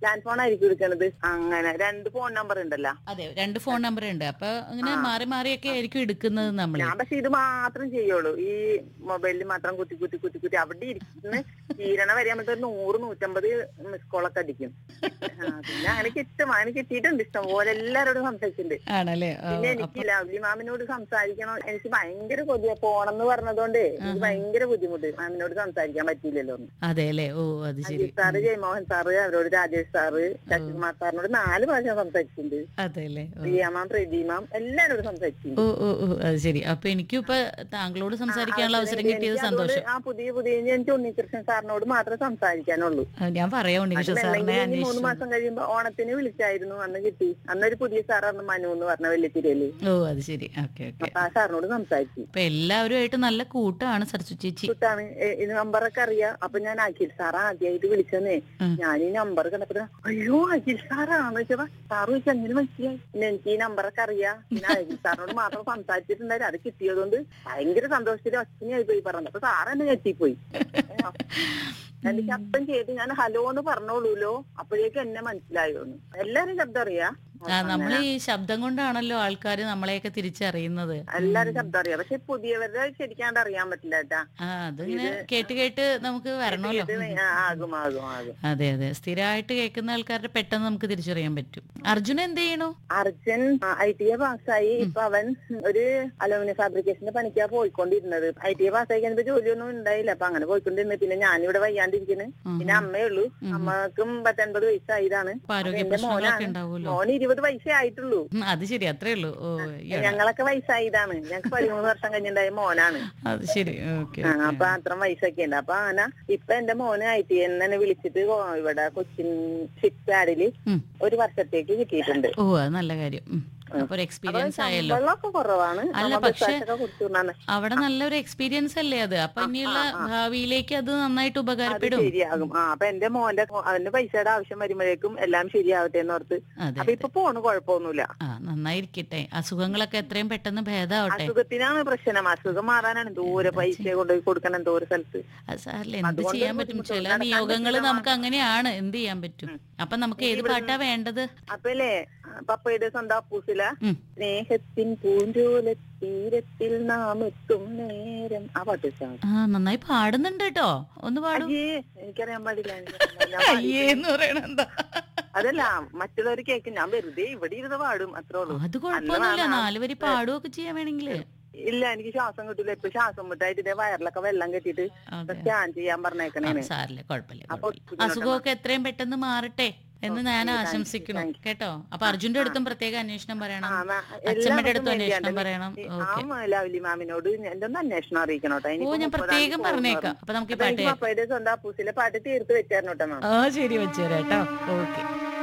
Land phone ആയിരിക്കും എടുക്കണത് അങ്ങനെ രണ്ട് ഫോൺ നമ്പർ ഉണ്ടല്ലോ അതെ രണ്ട് ഫോൺ നമ്പർ ഉണ്ട് അപ്പൊ അങ്ങനെ മാറി മാറിയൊക്കെ ആയിരിക്കും എടുക്കുന്നത് നമ്മള് ഞാൻ പക്ഷെ ഇത് മാത്രം ചെയ്യുള്ളൂ ഈ മൊബൈലിൽ മാത്രം കുത്തി കുത്തി കുത്തി കുത്തി അവിടെ ഇരിക്കുന്ന തീരണ വരെ നമുക്ക് ഒരു നൂറ് നൂറ്റമ്പത് മിസ് കോളൊക്കെ അടിക്കും ആ, പിന്നെ അങ്ങനെ കിട്ടും അങ്ങനെ കിട്ടിയിട്ടുണ്ട് ഇഷ്ടം പോലെ എല്ലാരോടും സംസാരിച്ചിട്ടുണ്ട് ആണല്ലേ ഓ, പിന്നെ എനിക്ക് ലവ്ലി മാമിനോട് സംസാരിക്കണം എനിക്ക് ഭയങ്കര കൊതിയ പോണെന്ന് പറഞ്ഞതുകൊണ്ട് എനിക്ക് ഭയങ്കര ബുദ്ധിമുട്ട് മാമിനോട് സംസാരിക്കാൻ പറ്റിയില്ലല്ലോ എന്ന്. അതെ അല്ലേ ഓ അത് ശരി അജിത് സാറ് ജയമോഹൻ സാറ് അവരോട് രാജേഷ് സാറ് ശശികുമാർ സാറിനോട് നാല് പ്രാവശ്യം സംസാരിച്ചിട്ടുണ്ട് അതെ അല്ലേ ഓ. പ്രിയ മാം പ്രദീപ് മാം എല്ലാരോടും സംസാരിച്ചിട്ടുണ്ട് ഓ ഓ ഓ അത് ശരി അപ്പൊ എനിക്കും ഇപ്പൊ താങ്കളോട് സംസാരിക്കാനുള്ള അവസരം കിട്ടിയത് എനിക്ക് സന്തോഷം അതുകൊണ്ട് ആ പുതിയ പുതിയ എനിക്ക് ഉണ്ണികൃഷ്ണൻ സാറിനോട് മാത്രമേ സംസാരിക്കാനുള്ളൂ ആ, ഞാൻ പറയാം ഉണ്ണികൃഷ്ണ സാറിനെ അല്ലെങ്കിൽ ഇനി മൂന്ന് അന്വേഷിച്ചു മാസം കഴിയുമ്പോ ഓണത്തിന് വിളിച്ചായിരുന്നു അന്ന് കിട്ടി അന്നൊരു പുതിയ സാറാണ് മനു എന്ന് പറഞ്ഞ വെള്ളിത്തിരയില് ഓ അത് ശരി ഓക്കെ ഓക്കെ അപ്പൊ ആ സാറിനോട് സംസാരിച്ചു അപ്പൊ എല്ലാവരുമായിട്ട് നല്ല കൂട്ടാണ് സരസു ചേച്ചി കുട്ടാണ് ഇത് നമ്പറൊക്കെ അറിയാം അപ്പൊ ഞാൻ അഖിൽ സാർ ആദ്യമായിട്ട് വിളിച്ചെന്നേ ഉം. ഞാൻ ഈ നമ്പർ കണ്ടപ്പോ അയ്യോ അഖിൽ സാറാന്ന് വെച്ചപ്പോ സാറ് വെച്ച് അങ്ങനെ മനസ്സിലായി പിന്നെ എനിക്ക് ഈ നമ്പറൊക്കെ അറിയാം പിന്നെ അഖിൽ സാറിനോട് മാത്രം സംസാരിച്ചിട്ടുണ്ടായിരുന്നു അത് കിട്ടിയതുകൊണ്ട് ഭയങ്കര സന്തോഷത്തിൽ അച്ഛനായി പോയി പറഞ്ഞത് അപ്പൊ സാറ് എന്നെ ഞെട്ടിപ്പോയി എനിക്ക് ശബ്ദം ചെയ്ത് ഞാൻ ഹലോ എന്ന് പറഞ്ഞോളൂലോ അപ്പോഴേക്കും എന്നെ മനസ്സിലായോന്ന് എല്ലാരും ശബ്ദം അറിയാ ആ നമ്മൾ ഈ ശബ്ദം കൊണ്ടാണല്ലോ ആൾക്കാർ നമ്മളെയൊക്കെ തിരിച്ചറിയുന്നത് എല്ലാരും ശബ്ദം അറിയാം പക്ഷെ പുതിയവരുടെ ശരിക്കാണ്ട് അറിയാൻ പറ്റില്ല കേട്ടാ ആ അതിങ്ങനെ കേട്ട് കേട്ട് നമുക്ക് വരണമല്ലോ ഇത് ആ, ആകും ആകും ആകും അതെ അതെ സ്ഥിരമായിട്ട് കേൾക്കുന്ന ആൾക്കാരുടെ പെട്ടെന്ന് നമുക്ക് തിരിച്ചറിയാൻ പറ്റും അർജുന എന്ത് ചെയ്യണു അർജുൻ ഐ ടി എ പാസ്സായി ഇപ്പൊ അവൻ ഒരു അലൂമിനിയം ഫാബ്രിക്കേഷന്റെ പണിക്കാ പോയിക്കൊണ്ടിരുന്നത് ഐ ടി എ പാസ്സായി കഴിഞ്ഞപ്പോ ജോലിയൊന്നും ഉണ്ടായില്ല അപ്പൊ അങ്ങനെ പോയിക്കൊണ്ടിരുന്നത് പിന്നെ ഞാനിവിടെ വയ്യാണ്ടിരിക്കുന്നു പിന്നെ അമ്മയേ ഉള്ളൂ അമ്മക്കും പത്തൊൻപത് വയസ്സായതാണ് അപ്പൊ ആരോഗ്യ എന്റെ പ്രശ്നങ്ങളൊക്കെ മോനാണ് ഉണ്ടാവുമല്ലോ മോന് ഇരുപത് വയസ്സേ ആയിട്ടുള്ളൂ ഉം, അത് ശരി അത്രേ ഉള്ളൂ ഓ ഈയിടെ. ഞങ്ങളൊക്കെ വയസ്സായതാണ് ഞങ്ങൾക്ക് പതിമൂന്ന് വർഷം കഴിഞ്ഞുണ്ടായ മോനാണ് അത് ശരി ഓക്കെ ആ, അപ്പൊ അത്ര വയസ്സൊക്കെ ഉണ്ട് അപ്പൊ അങ്ങനെ ഇപ്പൊ എന്റെ മോന് ഐ ടി എന്നെ വിളിച്ചിട്ട് കൊ- ഇവിടെ കൊച്ചിൻ ഷിപ്പ് യാർഡില് ഉം. ഒരു വർഷത്തേക്ക് കിട്ടിയിട്ടുണ്ട് ഓ അത് നല്ല കാര്യം ഉം. അപ്പൊ ഒരു എക്സ്പീരിയൻസ് ആയല്ലോ വെള്ളമൊക്കെ കുറവാണ് അല്ല, നമ്മ പക്ഷേ- ബസ്സായിട്ടൊക്കെ കൊടുത്തു വിടുന്നതാണ്. അവിടെ നല്ലൊരു എക്സ്പീരിയൻസ് അല്ലേ അത് അപ്പൊ ഇനിയുള്ള ഭാവിയിലേക്ക് അത് നന്നായിട്ട് അത് ഉപകാരപ്പെടും ശരിയാകും ആ അപ്പൊ എന്റെ മോന്റെ അവന്റെ പൈസയുടെ ആവശ്യം വരുമ്പോഴേക്കും എല്ലാം ശരിയാവട്ടെ എന്ന് ഓർത്ത് അതെ അപ്പൊ ഇപ്പൊ പോണ് കുഴപ്പമൊന്നുമില്ല ആ നന്നായിരിക്കട്ടെ അസുഖങ്ങളൊക്കെ എത്രയും പെട്ടെന്ന് ഭേദമാവട്ടെ അസുഖത്തിനാണ് പ്രശ്നം അസുഖം മാറാനാണ് ദൂരെ പൈസ കൊണ്ടുപോയി കൊടുക്കണം ദൂരെ സ്ഥലത്ത് അത് സാറില്ല എന്ത് അതുകൊണ്ട് ചെയ്യാൻ പറ്റും ബുദ്ധിമുട്ട് ചില നടക്കാൻ നിയോഗങ്ങൾ പറ്റില്ല നമുക്ക് അങ്ങനെയാണ് എന്ത് ചെയ്യാൻ പറ്റും അപ്പൊ നമുക്ക് ഏത് പാട്ടാ വേണ്ടത് അപ്പൊ അല്ലേ പപ്പയുടെ സ്വന്തം അപ്പൂസില ഉം. സ്നേഹത്തിൻ പൂഞ്ചോല തീരത്തിൽ നാം എത്തും നേരം ആ പാട്ട് ഇഷ്ടമാണ്. ആ നന്നായി പാടുന്നുണ്ട് കേട്ടോ ഒന്ന് പാടും അയ്യേ എനിക്കറിയാൻ പാടില്ല എനിക്കറിയാൻ പാടില്ല. അയ്യേ എന്ന് പറയണ എന്താ അതല്ല മറ്റുള്ളവർ കേൾക്കും ഞാൻ വെറുതെ ഇവിടെ ഇരുന്ന് പാടും അത്രേ ഉള്ളൂ അത് കുഴപ്പമൊന്നുമില്ല അന്ന് നാല് വരി പാടുകയൊക്കെ ചെയ്യാൻ വേണമെങ്കില് ഇല്ല എനിക്ക് ശ്വാസം കിട്ടൂല ഇപ്പൊ ശ്വാസം മുട്ടായിട്ട് ഇതേ വയറിലൊക്കെ വെള്ളം കെട്ടിയിട്ട് അതെ സ്കാൻ ചെയ്യാൻ പറഞ്ഞേക്കണേന് സാറില്ല കുഴപ്പമില്ല അപ്പൊ കുഴപ്പമില്ല. അസുഖമൊക്കെ എത്രയും പെട്ടെന്ന് മാറട്ടെ എന്ന് ഞാൻ ആശംസിക്കുന്നു കേട്ടോ അപ്പൊ അർജുന്റെ അടുത്തും പ്രത്യേക അന്വേഷണം പറയണം ആ, മാ- അച്ഛമ്മയുടെ അടുത്തും എല്ലാവർക്കും അന്വേഷണം വേണ്ടിയാണ്. പറയണം ഈ- ഓക്കെ ആ ലവ്ലി മാമിനോട് എന്റെ ഒന്ന് അന്വേഷണം അറിയിക്കണം കേട്ടോ ഓ എനിക്ക് ഞാൻ മുപ്പതാം പ്രത്യേകം തീയതി പറഞ്ഞേക്കാം അപ്പൊ നമുക്ക് ഈ അപ്പൊ പാട്ട് എനിക്ക് പപ്പയുടെ സ്വന്തം അപ്പൂസിലെ പാട്ട് തീർത്ത് വെച്ചായിരുന്നു കേട്ടോ മാം ആ ശരി വെച്ചുതരാം കേട്ടോ ഓക്കെ